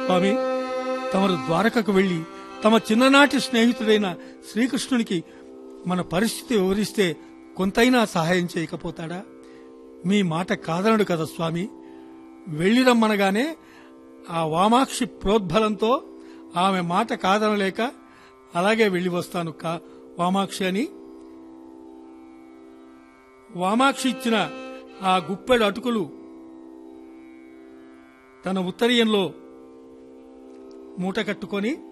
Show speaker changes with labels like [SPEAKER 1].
[SPEAKER 1] స్వామి తమరు ద్వారకకు వెళ్లి తమ చిన్ననాటి స్నేహితుడైన శ్రీకృష్ణునికి మన పరిస్థితి వివరిస్తే కొంతైనా సహాయం చేయకపోతాడా మీ మాట కాదనడు కదా స్వామి వెళ్లి రమ్మనగానే ఆ వామాక్షి ప్రోద్బలంతో ఆమె మాట కాదనలేక అలాగే వెళ్లి వస్తాను కా వామాక్షి అని వామాక్షి ఇచ్చిన ఆ గుప్పెడు అటుకులు తన ఉత్తరీయంలో మూట కట్టుకొని